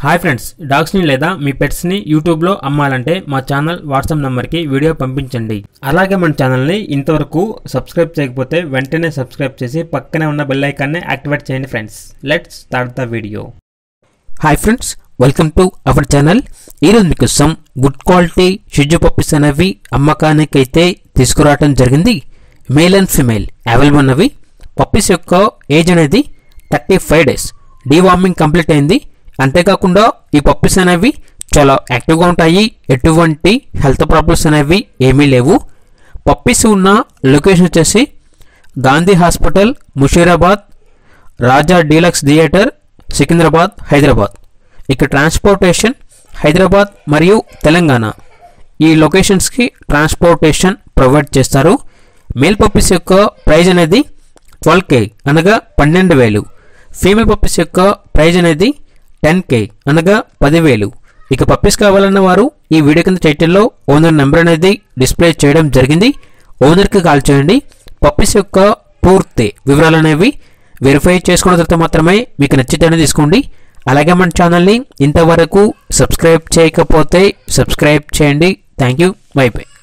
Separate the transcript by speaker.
Speaker 1: hi friends డాగ్స్ని లేదా మీ పెట్స్ని యూట్యూబ్లో అమ్మాలంటే మా ఛానల్ వాట్సాప్ నెంబర్కి వీడియో పంపించండి అలాగే మన ఛానల్ని ఇంతవరకు సబ్స్క్రైబ్ చేయకపోతే వెంటనే సబ్స్క్రైబ్ చేసి పక్కనే ఉన్న బెల్ ఐకాన్ని యాక్టివేట్ చేయండి friends let's start the video
Speaker 2: hi friends welcome to our channel ఈరోజు మీకోసం గుడ్ క్వాలిటీ షిజు పప్పీస్ అనేవి అమ్మకానికి అయితే తీసుకురావడం జరిగింది మేల్ అండ్ ఫిమేల్ అవైలబుల్ ఉన్నవి పప్పీస్ యొక్క ఏజ్ అనేది thirty five days deworming complete అయింది అంతేకాకుండా ఈ పప్పీస్ అనేవి చాలా యాక్టివ్గా ఉంటాయి ఎటువంటి హెల్త్ ప్రాబ్లమ్స్ అనేవి ఏమీ లేవు పప్పీస్ ఉన్న లొకేషన్ వచ్చేసి Gandhi hospital Musheerabad Raja deluxe theatre Secunderabad Hyderabad ఇక ట్రాన్స్పోర్టేషన్ హైదరాబాద్ మరియు తెలంగాణ ఈ లొకేషన్స్కి ట్రాన్స్పోర్టేషన్ ప్రొవైడ్ చేస్తారు మేల్ పప్పీస్ యొక్క ప్రైజ్ అనేది ట్వెల్వ్ కే అనగా పన్నెండు వేలు ఫీమేల్ పప్పీస్ యొక్క ప్రైజ్ అనేది టెన్ కే అనగా పదివేలు ఇక పప్పీస్ కావాలన్న వారు ఈ వీడియో కింద టైటిల్లో ఓనర్ నెంబర్ అనేది డిస్ప్లే చేయడం జరిగింది ఓనర్కి కాల్ చేయండి పప్పీస్ యొక్క పూర్తి వివరాలు అనేవి వెరిఫై చేసుకున్న తర్వాత మాత్రమే మీకు నచ్చితేనే తీసుకోండి అలాగే మన ఛానల్ని ఇంతవరకు సబ్స్క్రైబ్ చేయకపోతే సబ్స్క్రైబ్ చేయండి థ్యాంక్ యూ బై బై